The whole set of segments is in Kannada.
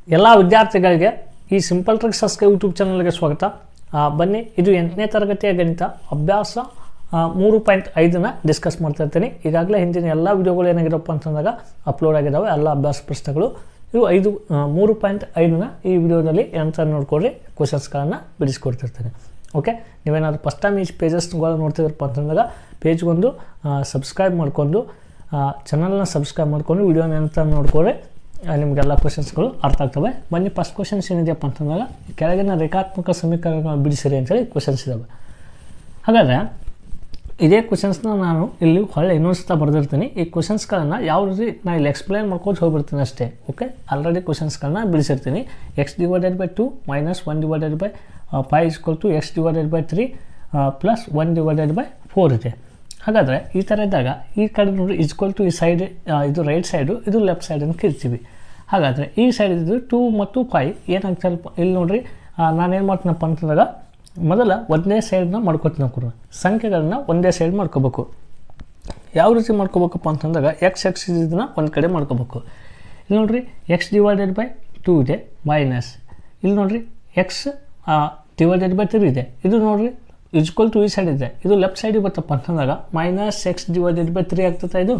ಎಲ್ಲ ವಿದ್ಯಾರ್ಥಿಗಳಿಗೆ ಈ ಸಿಂಪಲ್ ಟ್ರಿಕ್ಸ್ ಸಸ್ಕ ಯೂಟ್ಯೂಬ್ ಚಾನಲ್ಗೆ ಸ್ವಾಗತ ಆ, ಬನ್ನಿ ಇದು ಎಂಟನೇ ತರಗತಿಯ ಗಣಿತ ಅಭ್ಯಾಸ ಆ, ಮೂರು ಪಾಯಿಂಟ್ ಐದನ್ನ ಡಿಸ್ಕಸ್ ಮಾಡ್ತಾ ಇರ್ತೀನಿ ಈಗಾಗಲೇ ಹಿಂದಿನ ಎಲ್ಲ ವಿಡಿಯೋಗಳು ಏನಾಗಿರಪ್ಪ ಅಂತಂದಾಗ ಅಪ್ಲೋಡ್ ಆಗಿದ್ದಾವೆ ಎಲ್ಲ ಅಭ್ಯಾಸ ಪುಸ್ತಕಗಳು ಇವು ಐದು ಆ, ಮೂರು ಪಾಯಿಂಟ್ ಐದನ್ನ ಈ ವಿಡಿಯೋದಲ್ಲಿ ಅಂತ ನೋಡ್ಕೊಳ್ಳಿ ಕ್ವಶನ್ಸ್ಗಳನ್ನು ಬಿಡಿಸ್ಕೊಡ್ತಿರ್ತೀನಿ ಓಕೆ ನೀವೇನಾದ್ರು ಫಸ್ಟ್ ಟೈಮ್ ಈ ಪೇಜಸ್ಗಳು ನೋಡ್ತಿದ್ರಪ್ಪ ಅಂತಂದಾಗ ಪೇಜ್ಗೊಂದು ಸಬ್ಸ್ಕ್ರೈಬ್ ಮಾಡಿಕೊಂಡು ಚಾನಲ್ನ ಸಬ್ಸ್ಕ್ರೈಬ್ ಮಾಡ್ಕೊಂಡು ವಿಡಿಯೋನ ಅಂತ ನೋಡ್ಕೊಳ್ಳಿ ಆ, ನಿಮಗೆಲ್ಲ ಕ್ವಶನ್ಸ್ಗಳು ಅರ್ಥ ಆಗ್ತವೆ ಬನ್ನಿ ಫಸ್ಟ್ ಕ್ವಶನ್ಸ್ ಏನಿದೆಯಪ್ಪ ಅಂತಂದಾಗ ಕೆಳಗಿನ ರೇಖಾತ್ಮಕ ಸಮೀಕರಣಗಳನ್ನು ಬಿಡಿಸಿರಿ ಅಂತೇಳಿ ಕ್ವಶನ್ಸ್ ಇದ್ದಾವೆ ಹಾಗಾದರೆ ಇದೇ ಕ್ವಶನ್ಸ್ನ ನಾನು ಇಲ್ಲಿ ಹೊಳ್ಳೆ ಇನ್ನೊಂದ್ಸತ ಬರೆದಿರ್ತೀನಿ ಈ ಕ್ವಶನ್ಸ್ಗಳನ್ನು ಯಾವ ರೀತಿ ನಾನು ಇಲ್ಲಿ ಎಕ್ಸ್ಪ್ಲೈನ್ ಮಾಡ್ಕೊಂಡು ಹೋಗ್ಬಿಡ್ತೀನಿ ಅಷ್ಟೇ ಓಕೆ ಆಲ್ರೆಡಿ ಕ್ವಶನ್ಸ್ಗಳನ್ನ ಬಿಡಿಸಿರ್ತೀನಿ x divided by two minus one divided by five is equal to x divided by three plus one divided by four ಇದೆ ಹಾಗಾದರೆ ಈ ಥರ ಇದ್ದಾಗ ಈ ಕಡೆ ನೋಡಿ ಇಸ್ಕೊಲ್ ಟು ಈ ಸೈಡ್ ಇದು ರೈಟ್ ಸೈಡು ಇದು ಲೆಫ್ಟ್ ಸೈಡನ್ನು ಕಿರ್ತೀವಿ ಹಾಗಾದರೆ ಈ ಸೈಡ್ ಇದ್ದು ಟೂ ಮತ್ತು ಫೈ ಏನಾಗ್ತಾ ಇಲ್ಲಿ ನೋಡ್ರಿ ನಾನೇನು ಮಾಡ್ತೀನಪ್ಪ ಅಂತಂದಾಗ ಮೊದಲ ಒಂದೇ ಸೈಡ್ನ ಮಾಡ್ಕೊತೀನಿ ಕೂಡ ಸಂಖ್ಯೆಗಳನ್ನ ಒಂದೇ ಸೈಡ್ ಮಾಡ್ಕೋಬೇಕು ಯಾವ ರೀತಿ ಮಾಡ್ಕೋಬೇಕಪ್ಪ ಅಂತಂದಾಗ ಎಕ್ಸ್ ಎಕ್ಸ್ ಇದನ್ನ ಒಂದು ಕಡೆ ಮಾಡ್ಕೋಬೇಕು ಇಲ್ಲಿ ನೋಡ್ರಿ ಎಕ್ಸ್ ಡಿವೈಡೆಡ್ ಬೈ ಟೂ ಇದೆ ಮೈನಸ್ ಇಲ್ಲಿ ನೋಡ್ರಿ ಎಕ್ಸ್ ಡಿವೈಡೆಡ್ ಬೈ ತ್ರೀ ಇದೆ ಇದು ನೋಡ್ರಿ ಇಜ್ಕೊಲ್ ಟು ಈ ಸೈಡ್ ಇದೆ ಇದು ಲೆಫ್ಟ್ ಸೈಡಿಗೆ ಬರ್ತಪ್ಪ ಅಂತಂದಾಗ minus x divided by three ಆಗ್ತದೆ ಇದು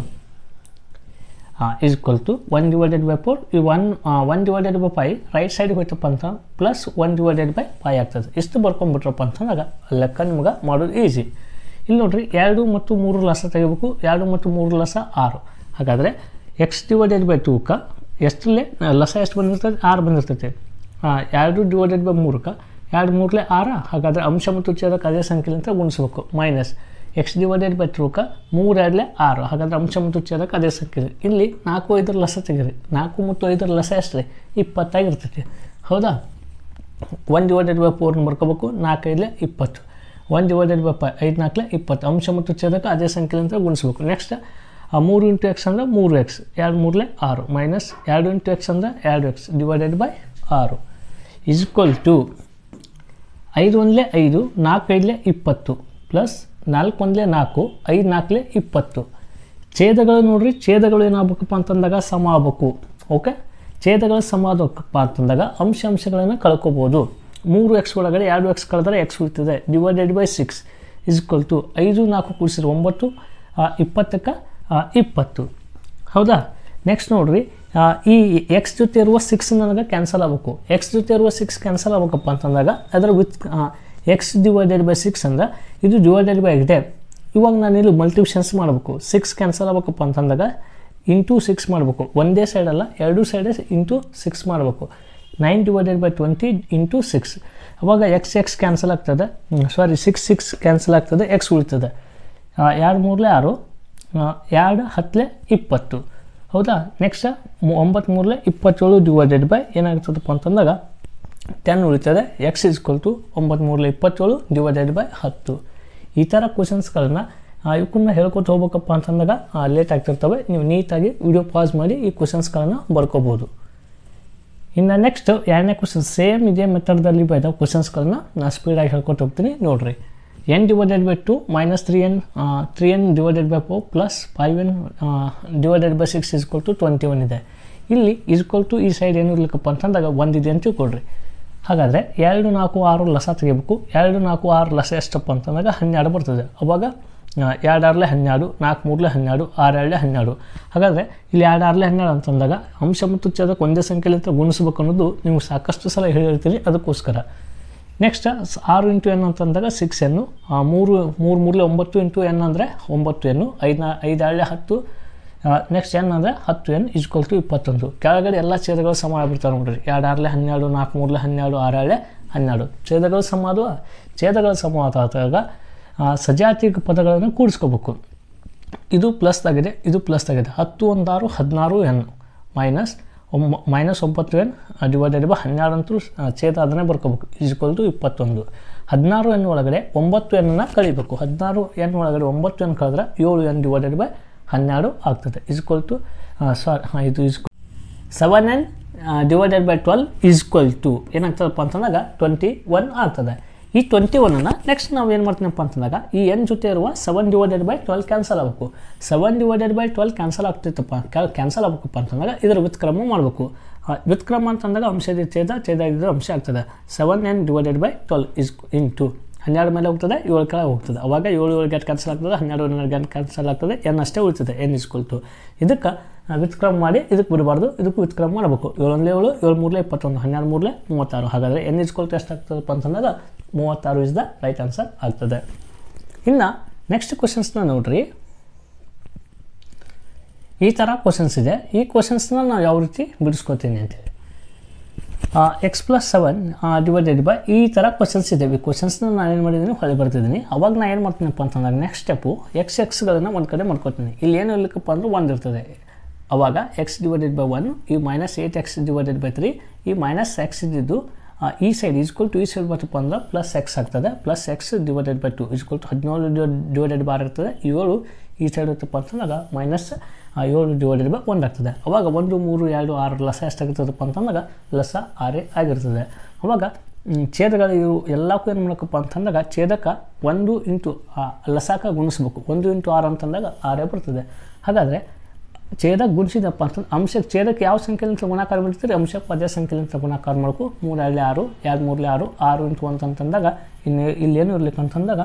is equal to one divided by four ಈ one one divided by five right ಸೈಡ್ಗೆ ಹೋಯ್ತಪ್ಪ ಅಂತ plus one divided by five ಆಗ್ತದೆ ಇಷ್ಟು ಬರ್ಕೊಂಡ್ಬಿಟ್ರಪ್ಪ ಅಂತಂದಾಗ ಲೆಕ್ಕ ನಿಮ್ಗೆ ಮಾಡೋದು ಈಸಿ ಇಲ್ಲಿ ನೋಡ್ರಿ ಎರಡು ಮತ್ತು ಮೂರು ಲಸ ತೆಗಿಬೇಕು ಎರಡು ಮತ್ತು ಮೂರು ಲಸ ಆರು ಹಾಗಾದರೆ ಎಕ್ಸ್ ಡಿವೈಡೆಡ್ ಬೈ ಟೂಕ ಎಷ್ಟರಲ್ಲೇ ಲಸ ಎಷ್ಟು ಬಂದಿರ್ತದೆ ಆರು ಬಂದಿರ್ತೈತೆ ಹಾಂ ಎರಡು ಡಿವೈಡೆಡ್ ಬೈ ಮೂರಕ್ಕೆ ಎರಡು ಮೂರಲೆ ಆರ ಹಾಗಾದರೆ ಅಂಶ ಮತ್ತು ಛೇದಕ ಅದೇ ಸಂಖ್ಯೆ ಅಂತ ಗುಣಿಸ್ಬೇಕು ಮೈನಸ್ ಎಕ್ಸ್ ಡಿವೈಡೆಡ್ ಬೈ ಟೂಕ ಮೂರು ಎರಡಲೆ ಆರು ಹಾಗಾದರೆ ಅಂಶ ಮತ್ತು ಛೇದಕ ಅದೇ ಸಂಖ್ಯೆ ಇಲ್ಲಿ ನಾಲ್ಕು ಐದರ ಲಸ ತೆಗೀರಿ ನಾಲ್ಕು ಮತ್ತು ಐದರ ಲಸ ಎಷ್ಟು ರೀ ಇಪ್ಪತ್ತಾಗಿರ್ತೈತಿ ಹೌದಾ ಒನ್ ಡಿವೈಡೆಡ್ ಬೈ ಫೋರ್ನ ಬರ್ಕೋಬೇಕು ನಾಲ್ಕೈದಲೆ ಇಪ್ಪತ್ತು ಒನ್ ಡಿವೈಡೆಡ್ ಬೈ ಫೈ ಐದು ನಾಲ್ಕಲೆ ಇಪ್ಪತ್ತು ಅಂಶ ಮತ್ತು ಛೇದಕ ಅದೇ ಸಂಖ್ಯೆ ಅಂತ ಗುಣಿಸ್ಬೇಕು ನೆಕ್ಸ್ಟ್ ಮೂರು ಇಂಟು ಎಕ್ಸ್ ಅಂದ್ರೆ ಮೂರು ಎಕ್ಸ್ ಎರಡು ಮೂರಲೆ ಆರು ಮೈನಸ್ ಎರಡು ಇಂಟು ಎಕ್ಸ್ ಅಂದ್ರೆ ಎರಡು ಎಕ್ಸ್ ಡಿವೈಡೆಡ್ ಬೈ ಆರು ಇಸ್ ಈಕ್ವಲ್ ಟು ಐದು ಒಂದಲೇ ಐದು ನಾಲ್ಕು ಐದಲೇ ಇಪ್ಪತ್ತು ಪ್ಲಸ್ ನಾಲ್ಕು ಒಂದಲೇ ನಾಲ್ಕು ಐದು ನಾಲ್ಕಲೇ ಇಪ್ಪತ್ತು ಛೇದಗಳು ನೋಡ್ರಿ ಛೇದಗಳು ಏನಾಗಬೇಕಪ್ಪ ಅಂತಂದಾಗ ಸಮ ಆಗಬೇಕು ಓಕೆ ಛೇದಗಳು ಸಮ ಆಗಬೇಕಪ್ಪ ಅಂತಂದಾಗ ಅಂಶ ಅಂಶಗಳನ್ನು ಕಳ್ಕೊಬೋದು ಮೂರು ಎಕ್ಸ್ ಒಳಗಡೆ ಎರಡು ಎಕ್ಸ್ ಕಳೆದ್ರೆ ಎಕ್ಸ್ ಉಳಿತದೆ divided by six is equal to ಐದು ನಾಲ್ಕು ಕೂಡಿಸಿದ್ರೆ ಒಂಬತ್ತು ಆ, ಇಪ್ಪತ್ತಕ್ಕೆ ಆ, ಇಪ್ಪತ್ತು ಹೌದಾ ನೆಕ್ಸ್ಟ್ ನೋಡ್ರಿ ಆ, ಈ ಎಕ್ಸ್ ಜೊತೆ ಇರುವ ಸಿಕ್ಸ್ ನನಗೆ ಕ್ಯಾನ್ಸಲ್ ಆಗಬೇಕು ಎಕ್ಸ್ ಜೊತೆ ಇರುವ ಸಿಕ್ಸ್ ಕ್ಯಾನ್ಸಲ್ ಆಗ್ಬೇಕಪ್ಪ ಅಂತಂದಾಗ ಅದರ with x divided by six ಅಂದ್ರೆ ಇದು ಡಿವೈಡೆಡ್ ಬೈ ಇದೆ ಇವಾಗ ನಾನು ಇಲ್ಲಿ ಮಲ್ಟಿಪ್ಷನ್ಸ್ ಮಾಡಬೇಕು ಸಿಕ್ಸ್ ಕ್ಯಾನ್ಸಲ್ ಆಗ್ಬೇಕಪ್ಪ ಅಂತಂದಾಗ ಇಂಟು ಸಿಕ್ಸ್ ಮಾಡಬೇಕು ಒಂದೇ ಸೈಡಲ್ಲ ಎರಡು ಸೈಡೇ ಇಂಟು ಸಿಕ್ಸ್ ಮಾಡಬೇಕು nine divided by twenty into six ಅವಾಗ ಎಕ್ಸ್ ಎಕ್ಸ್ ಕ್ಯಾನ್ಸಲ್ ಆಗ್ತದೆ ಸಾರಿ ಸಿಕ್ಸ್ ಸಿಕ್ಸ್ ಕ್ಯಾನ್ಸಲ್ ಆಗ್ತದೆ ಎಕ್ಸ್ ಉಳಿತದೆ ಆ, ಎರಡು ಮೂರಲೆ ಆರು ಆ, ಎರಡು ಹತ್ತಲೆ ಇಪ್ಪತ್ತು ಹೌದಾ ನೆಕ್ಸ್ಟ್ ಒಂಬತ್ತು ಮೂರಲೆ ಇಪ್ಪತ್ತೇಳು ಡಿವೈಡೆಡ್ ಬೈ ಏನಾಗ್ತದಪ್ಪ ಅಂತಂದಾಗ ಟೆನ್ ಉಳಿತದೆ ಎಕ್ಸ್ ಇಸ್ಕೊಲ್ ಟು ಒಂಬತ್ತು ಮೂರಲೆ ಇಪ್ಪತ್ತೇಳು ಡಿವೈಡೆಡ್ ಬೈ ಹತ್ತು ಈ ಥರ ಕ್ವಶನ್ಸ್ಗಳನ್ನ ಇವಕ್ಕನ್ನ ಹೇಳ್ಕೊತ ಹೋಗ್ಬೇಕಪ್ಪ ಅಂತಂದಾಗ ಲೇಟ್ ಆಗ್ತಿರ್ತವೆ ನೀವು ನೀಟಾಗಿ ವಿಡಿಯೋ ಪಾಸ್ ಮಾಡಿ ಈ ಕ್ವಶನ್ಸ್ಗಳನ್ನ ಬರ್ಕೋಬೋದು ಇನ್ನು ನೆಕ್ಸ್ಟ್ ಎರಡನೇ ಕ್ವಶನ್ ಸೇಮ್ ಇದೇ ಮೆಥಡ್ದಲ್ಲಿ ಬೈದ ಕ್ವಶನ್ಸ್ಗಳನ್ನ ನಾನು ಸ್ಪೀಡಾಗಿ ಹೇಳ್ಕೊತ ಹೋಗ್ತೀನಿ ನೋಡಿರಿ n divided by two minus three n three n divided by four plus five n divided by six is equal to twenty one ಇದೆ ಇಲ್ಲಿ ಇಸ್ಕೊಲ್ ಟು ಈ ಸೈಡ್ ಏನು ಇರ್ಲಿಕ್ಕಪ್ಪ ಅಂತಂದಾಗ ಒಂದಿದೆ ಅಂತ ತಿಳ್ಕೊಳ್ರಿ ಹಾಗಾದರೆ ಎರಡು ನಾಲ್ಕು ಆರು ಲಸ ತೆಗಿಬೇಕು ಎರಡು ನಾಲ್ಕು ಆರು ಲಸ ಎಷ್ಟಪ್ಪ ಅಂತಂದಾಗ ಹನ್ನೆರಡು ಬರ್ತದೆ ಅವಾಗ ಆ, ಎರಡು ಆರ್ಲೆ ಹನ್ನೆರಡು ನಾಲ್ಕು ಮೂರಲೆ ಹನ್ನೆರಡು ಆರು ಎರಡಲೆ ಹನ್ನೆರಡು ಹಾಗಾದರೆ ಇಲ್ಲಿ ಎರಡು ಆರ್ಲೆ ಹನ್ನೆರಡು ಅಂತಂದಾಗ ಅಂಶ ಮತ್ತು ಛೇದಕ ಒಂದೇ ಸಂಖ್ಯೆಲಿಂದ ಗುಣಿಸ್ಬೇಕು ಅನ್ನೋದು ನಿಮ್ಗೆ ಸಾಕಷ್ಟು ಸಲ ಹೇಳಿರ್ತೀನಿ ಅದಕ್ಕೋಸ್ಕರ ನೆಕ್ಸ್ಟ್ ಆರು ಇಂಟು ಎನ್ ಅಂತಂದಾಗ ಸಿಕ್ಸ್ ಎನ್ನು ಆ, ಮೂರು ಮೂರು ಮೂರಲೆ ಒಂಬತ್ತು ಇಂಟು ಎನ್ ಅಂದರೆ ಒಂಬತ್ತು ಎನ್ನು ಐದು ಐದು ಏಳೆ ಹತ್ತು ನೆಕ್ಸ್ಟ್ ಎನ್ ಅಂದರೆ ಹತ್ತು ಎನ್ ಇಸ್ಕೊಲ್ ಟು ಇಪ್ಪತ್ತೊಂದು ಕೆಳಗಡೆ ಎಲ್ಲ ಛೇದಗಳು ಸಮ ಆಗ್ಬಿಡ್ತಾವೆ ನೋಡ್ರಿ ಎರಡು ಆರ್ಲೆ ಹನ್ನೆರಡು ನಾಲ್ಕು ಮೂರಲೆ ಹನ್ನೆರಡು ಆರು ಏಳೆ ಹನ್ನೆರಡು ಛೇದಗಳು ಸಮ ಆದವು ಛೇದಗಳು ಸಮ ಆದಾಗ ಆ, ಸಜಾತಿಕ ಪದಗಳನ್ನು ಕೂಡಿಸ್ಕೋಬೇಕು ಇದು ಪ್ಲಸ್ ಆಗಿದೆ ಇದು ಪ್ಲಸ್ ಆಗಿದೆ ಹತ್ತು ಒಂದಾರು ಹದಿನಾರು ಎನ್ ಮೈನಸ್ ಒಂಬ ಮೈನಸ್ ಒಂಬತ್ತು ಎನ್ ಡಿವೈಡೆಡ್ ಬೈ ಹನ್ನೆರಡು ಅಂತೂ ಛೇದ ಅದನ್ನೇ ಬರ್ಕೋಬೇಕು ಈಕ್ವಲ್ ಟು ಇಪ್ಪತ್ತೊಂದು ಹದಿನಾರು ಎನ್ ಒಳಗಡೆ ಒಂಬತ್ತು ಎನ್ನ ಕಳಿಬೇಕು ಹದಿನಾರು ಎನ್ ಒಳಗಡೆ ಒಂಬತ್ತು ಎನ್ ಕಳೆದ್ರೆ ಏಳು ಎನ್ ಡಿವೈಡೆಡ್ ಬೈ ಹನ್ನೆರಡು ಆಗ್ತದೆ ಈಕ್ವಲ್ ಟು ಸಾರಿ ಹಾಂ ಇದು is seven n divided by twelve equal to ಏನಾಗ್ತದಪ್ಪ ಅಂತಂದಾಗ ಟ್ವೆಂಟಿ ಒನ್ ಆಗ್ತದೆ ಈ ಟ್ವೆಂಟಿ ಒನ್ನನ್ನು ನೆಕ್ಸ್ಟ್ ನಾವು ಏನು ಮಾಡ್ತೀನಪ್ಪ ಅಂತಂದಾಗ ಈ ಎನ್ ಜೊತೆ ಇರುವ seven divided by twelve cancel ಆಗಬೇಕು seven divided by twelve cancel ಆಗ್ತಿತ್ತಪ್ಪ ಕ್ಯಾನ್ಸಲ್ ಆಗಬೇಕಪ್ಪ ಅಂತಂದಾಗ ಇದರ ವ್ಯುತ್ಕ್ರಮ ಮಾಡಬೇಕು ವ್ಯುತ್ಕ್ರಮ ಅಂತಂದಾಗ ಅಂಶ ಇದೆ ಛೇದ ಛೇದ ಇದ್ದರೆ ಅಂಶ ಆಗ್ತದೆ seven n divided by twelve is into ಹನ್ನೆರಡು ಮೇಲೆ ಹೋಗ್ತದೆ ಏಳು ಕೆಳಗೆ ಹೋಗ್ತದೆ ಅವಾಗ ಏಳು ಏಳು ಗ್ಯಾಟ್ ಕ್ಯಾನ್ಸಲ್ ಆಗ್ತದೆ ಹನ್ನೆರಡು ಹನ್ನೆರಡು ಗ್ಯಾಟ್ ಕ್ಯಾನ್ಸಲ್ ಆಗ್ತದೆ ಎನ್ ಅಷ್ಟೇ ಉಳಿತದೆ ಎನ್ ಇಸ್ಕೊಲ್ ಟು ಇದಕ್ಕೆ ವ್ಯುತ್ಕ್ರಮ ಮಾಡಿ ಇದಕ್ಕೆ ಬಿಡಬಾರ್ದು ಇದಕ್ಕೂ ವ್ಯುತ್ಕ್ರಮ ಮಾಡಬೇಕು ಏಳೊಂದಲೇ ಏಳು ಏಳು ಮೂರಲೇ ಇಪ್ಪತ್ತೊಂದು ಹನ್ನೆರಡು ಮೂರಲೇ ಮೂವತ್ತಾರು ಹಾಗಾದರೆ ಎನ್ ಇಸ್ಕೊಲ್ ಟು ಎಷ್ಟಾಗ್ತದಪ್ಪ ಅಂತಂದಾಗ ಮೂವತ್ತಾರು ಇಸ್ ದ ರೈಟ್ ಆನ್ಸರ್ ಆಗ್ತದೆ ಇನ್ನು ನೆಕ್ಸ್ಟ್ ಕ್ವಶನ್ಸ್ನ ನೋಡ್ರಿ ಈ ಥರ ಕ್ವಶನ್ಸ್ ಇದೆ ಈ ಕ್ವಶನ್ಸ್ನ ನಾವು ಯಾವ ರೀತಿ ಬಿಡಿಸ್ಕೊತೀನಿ ಅಂತೇಳಿ x plus seven divided by ಈ ಥರ ಕ್ವಶನ್ಸ್ ಇದ್ದಾವೆ ಕ್ವಶನ್ಸ್ನ ನಾನು ಏನು ಮಾಡಿದ್ದೀನಿ ಹೊಳೆ ಬರ್ತಿದ್ದೀನಿ ಅವಾಗ ನಾನು ಏನು ಮಾಡ್ತೀನಪ್ಪ ಅಂತಂದಾಗ ನೆಕ್ಸ್ಟ್ ಸ್ಟೆಪ್ಪು ಎಕ್ಸ್ ಎಕ್ಸ್ಗಳನ್ನು ಒಂದು ಕಡೆ ಮಾಡ್ಕೊತೀನಿ ಇಲ್ಲಿ ಏನು ಇರ್ಲಿಕ್ಕಪ್ಪ ಅಂದ್ರೆ ಒಂದು ಇರ್ತದೆ ಅವಾಗ ಎಕ್ಸ್ ಡಿವೈಡೆಡ್ ಬೈ ಒನ್ ಈ minus eight x divided by three ಈ ಮೈನಸ್ ಎಕ್ಸ್ ಇದ್ದಿದ್ದು ಆ, ಈ ಸೈಡ್ ಈಸ್ಕೊಲ್ ಟು ಈ ಸೈಡ್ ಬರ್ತಪ್ಪ ಅಂದ್ರೆ ಪ್ಲಸ್ ಎಕ್ಸ್ ಆಗ್ತದೆ plus x divided by two is equal to ಹದಿನೇಳು ಡಿವೈಡೆಡ್ ಬಾರ್ ಇರ್ತದೆ ಏಳು ಈ ಸೈಡ್ ಇರ್ತಪ್ಪ ಅಂತಂದಾಗ ಮೈನಸ್ ಏಳು ಡಿವೈಡೆಡ್ ಬೈ ಒಂದು ಆಗ್ತದೆ ಅವಾಗ ಒಂದು ಮೂರು ಎರಡು ಆರು ಲಸ ಎಷ್ಟಾಗಿರ್ತದಪ್ಪ ಅಂತಂದಾಗ ಲಸ ಆರೇ ಆಗಿರ್ತದೆ ಅವಾಗ ಮ್, ಛೇದಗಳು ಇವು ಎಲ್ಲಕ್ಕೂ ಏನು ಮಾಡಬೇಕಪ್ಪ ಅಂತಂದಾಗ ಛೇದಕ ಒಂದು ಇಂಟು ಆ ಲಸಾಕ ಗುಣಿಸ್ಬೇಕು ಒಂದು ಇಂಟು ಆರು ಅಂತಂದಾಗ ಆರೇ ಬರ್ತದೆ ಹಾಗಾದರೆ ಛೇದ ಗುಣಿಸಿದಪ್ಪ ಅಂತಂದ್ರೆ ಅಂಶಕ್ಕೆ ಛೇದಕ್ಕೆ ಯಾವ ಸಂಖ್ಯೆಲಿಂದ ಗುಣಾಕಾರ ಬಿಡ್ತೀರಿ ಅಂಶಕ್ಕೆ ಅದೇ ಸಂಖ್ಯೆಲಿಂದ ಗುಣಾಕಾರ ಮಾಡ್ಕೊ ಮೂರು ಎರಡೇ ಆರು ಎರಡು ಮೂರಲೇ ಆರು ಆರು ಇಂಟು ಒಂದು ಅಂತಂದಾಗ ಇನ್ನು ಇಲ್ಲೇನು ಇರ್ಲಿಕ್ಕೆ ಅಂತಂದಾಗ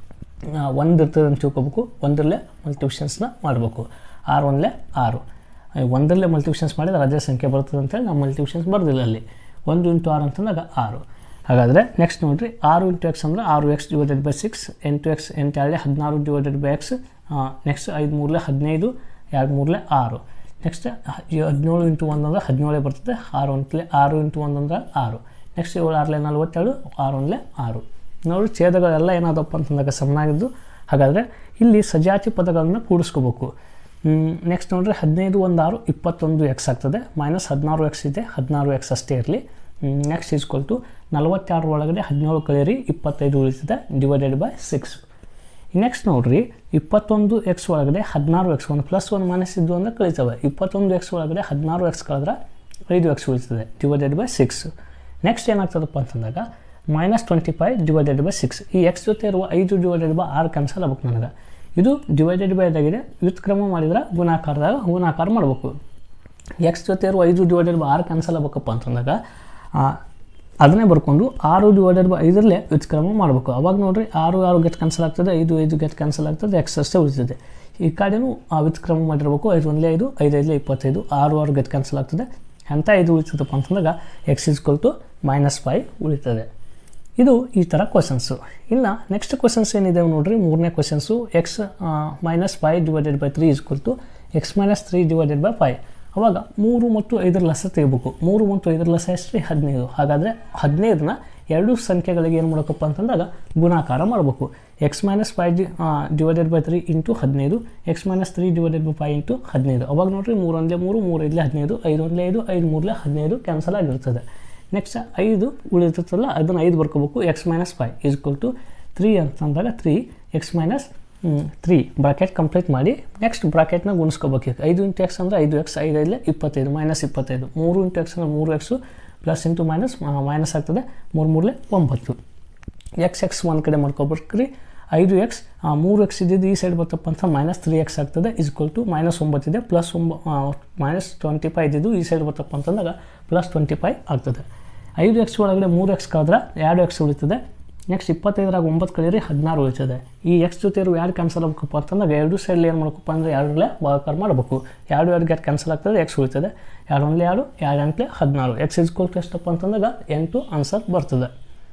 ಆ, ಒಂದು ಇರ್ತದೆ ಅಂತ ತಿಳ್ಕೊಬೇಕು ಒಂದರಲ್ಲೇ ಮಲ್ಟಿಪ್ಷನ್ಸ್ನ ಮಾಡಬೇಕು ಆರು ಒಂದಲೇ ಆರು ಆ, ಒಂದರಲ್ಲೇ ಮಲ್ಟಿಪ್ಷನ್ಸ್ ಮಾಡಿದ್ರೆ ಅದೇ ಸಂಖ್ಯೆ ಬರ್ತದೆ ಅಂತೇಳಿ ನಾವು ಮಲ್ಟಿಪ್ಷನ್ಸ್ ಬರ್ದಿಲ್ಲ ಅಲ್ಲಿ ಒಂದು ಇಂಟು ಆರು ಅಂತಂದಾಗ ಆರು ಹಾಗಾದರೆ ನೆಕ್ಸ್ಟ್ ನೋಡಿರಿ ಆರು ಇಂಟು ಎಕ್ಸ್ ಅಂದರೆ ಆರು ಎಕ್ಸ್ ಡಿವೈಡೆಡ್ ಬೈ ಸಿಕ್ಸ್ ಎಂಟು ಎಕ್ಸ್ ಎಂಟು ಎರಡೇ ಹದಿನಾರು ಡಿವೈಡೆಡ್ ಬೈ ಎಕ್ಸ್ ನೆಕ್ಸ್ಟ್ ಐದು ಮೂರಲೇ ಹದಿನೈದು ಎರಡು ಮೂರಲೇ ಆರು ನೆಕ್ಸ್ಟ್ ಹದಿನೇಳು ಇಂಟು ಒಂದು ಅಂದರೆ ಹದಿನೇಳೇ ಬರ್ತದೆ ಆರು ಒಂದ್ಲೆ ಆರು ಇಂಟು ಒಂದು ಅಂದ್ರೆ ಆರು ನೆಕ್ಸ್ಟ್ ಏಳು ಆರಲೆ ನಲ್ವತ್ತೆರಡು ಆರು ಒಂದಲೇ ಆರು ನೋಡಿ ಛೇದಗಳೆಲ್ಲ ಏನಾದಪ್ಪ ಅಂತಂದಾಗ ಸಮನಾಗಿದ್ದು ಹಾಗಾದರೆ ಇಲ್ಲಿ ಸಜಾತಿ ಪದಗಳನ್ನು ಕೂಡಿಸ್ಕೋಬೇಕು ನೆಕ್ಸ್ಟ್ ನೋಡಿದ್ರೆ ಹದಿನೈದು ಒಂದು ಆರು ಇಪ್ಪತ್ತೊಂದು ಎಕ್ಸ್ ಆಗ್ತದೆ ಮೈನಸ್ ಹದಿನಾರು ಎಕ್ಸ್ ಇದೆ ಹದಿನಾರು ಎಕ್ಸ್ ಅಷ್ಟೇ ಇರಲಿ ನೆಕ್ಸ್ಟ್ ಈಸ್ಕೊಲ್ ಟು ನಲವತ್ತಾರು ಒಳಗಡೆ ಹದಿನೇಳು ಕಳೆಯಿರಿ ಇಪ್ಪತ್ತೈದು ಉಳಿತದೆ ಡಿವೈಡೆಡ್ ಬೈ ಸಿಕ್ಸ್ ನೆಕ್ಸ್ಟ್ ನೋಡ್ರಿ ಇಪ್ಪತ್ತೊಂದು ಎಕ್ಸ್ ಒಳಗಡೆ ಹದಿನಾರು ಎಕ್ಸ್ ಒಂದು ಪ್ಲಸ್ ಒಂದು ಮೈನಸ್ ಇದ್ದು ಅಂದರೆ ಕಳೀತವೆ ಇಪ್ಪತ್ತೊಂದು ಎಕ್ಸ್ ಒಳಗಡೆ ಹದಿನಾರು ಎಕ್ಸ್ ಕಳೆದ್ರೆ ಐದು ಎಕ್ಸ್ ಉಳಿತದೆ ಡಿವೈಡೆಡ್ ಬೈ ಸಿಕ್ಸ್ ನೆಕ್ಸ್ಟ್ ಏನಾಗ್ತದಪ್ಪ ಅಂತಂದಾಗ minus twenty five divided by six ಈ ಎಕ್ಸ್ ಜೊತೆ ಇರುವ ಐದು ಡಿವೈಡೆಡ್ ಬೈ ಆರು ಕ್ಯಾನ್ಸಲ್ ಆಗ್ಬೇಕು ನನಗೆ ಇದು ಡಿವೈಡೆಡ್ ಬೈ ಇದಾಗಿದೆ ವ್ಯುತ್ಕ್ರಮ ಮಾಡಿದ್ರೆ ಗುಣಾಕಾರದಾಗ ಗುಣಾಕಾರ ಮಾಡಬೇಕು ಎಕ್ಸ್ ಜೊತೆ ಇರುವ ಐದು ಡಿವೈಡೆಡ್ ಬೈ ಆರು ಕ್ಯಾನ್ಸಲ್ ಆಗ್ಬೇಕಪ್ಪ ಅಂತಂದಾಗ ಆ, ಅದನ್ನೇ ಬರ್ಕೊಂಡು ಆರು ಡಿವೈಡೆಡ್ ಬೈ ಐದರಲ್ಲೇ ವ್ಯುತ್ಕ್ರಮ ಮಾಡಬೇಕು ಅವಾಗ ನೋಡ್ರಿ ಆರು ಆರು ಗೆಟ್ ಕ್ಯಾನ್ಸಲ್ ಆಗ್ತದೆ ಐದು ಐದು ಗೆಟ್ ಕ್ಯಾನ್ಸಲ್ ಆಗ್ತದೆ ಎಕ್ಸ್ ಅಷ್ಟೇ ಉಳಿತದೆ ಈ ಕಡೆನೂ ಆ ವ್ಯುತ್ಕ್ರಮ ಮಾಡಿರ್ಬೇಕು ಐದು ಒಂದಲೇ ಐದು ಐದು ಐದಲೇ ಇಪ್ಪತ್ತೈದು ಆರು ಆರು ಗೆಟ್ ಕ್ಯಾನ್ಸಲ್ ಆಗ್ತದೆ ಎಂಥ ಐದು ಉಳಿತದಪ್ಪ ಅಂತಂದಾಗ x is equal to minus five ಉಳಿತದೆ ಇದು ಈ ಥರ ಕ್ವಶನ್ಸು ಇನ್ನು ನೆಕ್ಸ್ಟ್ ಕ್ವಶನ್ಸ್ ಏನಿದೆ ನೋಡ್ರಿ ಮೂರನೇ questions x minus five divided by three is equal to x minus three divided by five ಅವಾಗ ಮೂರು ಮತ್ತು ಐದರ ಲಸ ತೆಗಿಬೇಕು ಮೂರು ಮತ್ತು ಐದರ ಲಸ ಎಷ್ಟು ರೀ ಹದಿನೈದು ಹಾಗಾದರೆ ಹದಿನೈದನ್ನ ಎರಡು ಸಂಖ್ಯೆಗಳಿಗೆ ಏನು ಮಾಡಬೇಕಪ್ಪ ಅಂತಂದಾಗ ಗುಣಾಕಾರ ಮಾಡಬೇಕು x minus five d divided by three into ಹದಿನೈದು x minus three divided by five into ಹದಿನೈದು ಅವಾಗ ನೋಡ್ರಿ ಮೂರು ಒಂದಲೇ ಮೂರು ಮೂರು ಐದಲೇ ಹದಿನೈದು ಐದು ಒಂದಲೇ ಐದು ಐದು ಮೂರಲೇ ಹದಿನೈದು ಕ್ಯಾನ್ಸಲ್ ಆಗಿರ್ತದೆ ನೆಕ್ಸ್ಟ್ ಐದು ಉಳಿದಿರ್ತಲ್ಲ ಅದನ್ನು ಐದು ಬರ್ಕೋಬೇಕು x minus five is equal to three ಅಂತಂದಾಗ three x minus three bracket complete ಮಾಡಿ ನೆಕ್ಸ್ಟ್ ಬ್ರಾಕೆಟ್ನ ಗುಣಿಸ್ಕೋಬೇಕು ಈಗ ಐದು ಇಂಟು ಎಕ್ಸ್ ಅಂದರೆ ಐದು ಎಕ್ಸ್ ಐದು ಐದಲೇ ಇಪ್ಪತ್ತೈದು ಮೈನಸ್ ಇಪ್ಪತ್ತೈದು ಮೂರು ಇಂಟು ಎಕ್ಸ್ ಅಂದರೆ ಮೂರು x plus into minus minus ಆಗ್ತದೆ ಮೂರು ಮೂರಲೇ ಒಂಬತ್ತು ಎಕ್ಸ್ ಎಕ್ಸ್ ಒಂದು ಕಡೆ ಮಾಡ್ಕೊಬೇಕ್ರಿ ಐದು ಎಕ್ಸ್ ಮೂರು ಎಕ್ಸ್ ಇದ್ದಿದ್ದು ಈ ಸೈಡ್ ಬರ್ತಪ್ಪ ಅಂತ ಮೈನಸ್ ತ್ರೀ ಎಕ್ಸ್ ಆಗ್ತದೆ ಇಸ್ಕೊಲ್ ಟು ಮೈನಸ್ ಒಂಬತ್ತಿದೆ ಪ್ಲಸ್ ಒಂಬ ಮೈನಸ್ ಟ್ವೆಂಟಿ ಫೈವ್ ಇದ್ದಿದ್ದು ಈ ಸೈಡ್ ಬರ್ತಪ್ಪ ಅಂತಂದಾಗ ಪ್ಲಸ್ ಟ್ವೆಂಟಿ ಫೈವ್ ಆಗ್ತದೆ ಐದು ಎಕ್ಸ್ ಒಳಗಡೆ ಮೂರು ಎಕ್ಸ್ ಕಳೆದ್ರೆ ಎರಡು ಎಕ್ಸ್ ಉಳಿತದೆ ನೆಕ್ಸ್ಟ್ ಇಪ್ಪತ್ತೈದರಾಗ ಒಂಬತ್ತು ಕಳೀರಿ ಹದಿನಾರು ಉಳಿತದೆ ಈ ಎಕ್ಸ್ ಜೊತೆ ಇರೋ ಎರಡು ಕ್ಯಾನ್ಸಲ್ ಆಗಬೇಕಪ್ಪ ಅಂತಂದಾಗ ಎರಡು ಸೈಡ್ ಏನು ಮಾಡ್ಬೇಕಪ್ಪ ಅಂದರೆ ಎರಡರಲ್ಲೇ ಭಾಗಾಕಾರ ಮಾಡಬೇಕು ಎರಡು ಎರಡು ಗ್ಯಾಟ್ ಕ್ಯಾನ್ಸಲ್ ಆಗ್ತದೆ ಎಕ್ಸ್ ಉಳಿತದೆ ಎರಡು ಒಂದಲೇ ಎರಡು ಎರಡು ಎಂಟ್ಲೆ ಹದಿನಾರು ಎಕ್ಸ್ ಇಸ್ಕೊಲ್ ಟು ಎಷ್ಟಪ್ಪ ಅಂತಂದಾಗ ಎಂಟು ಆನ್ಸರ್ ಬರ್ತದೆ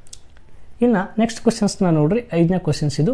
ಇನ್ನು ನೆಕ್ಸ್ಟ್ ಕ್ವಶನ್ಸ್ನ ನೋಡ್ರಿ ಐದನೇ ಕ್ವಶನ್ಸ್ ಇದು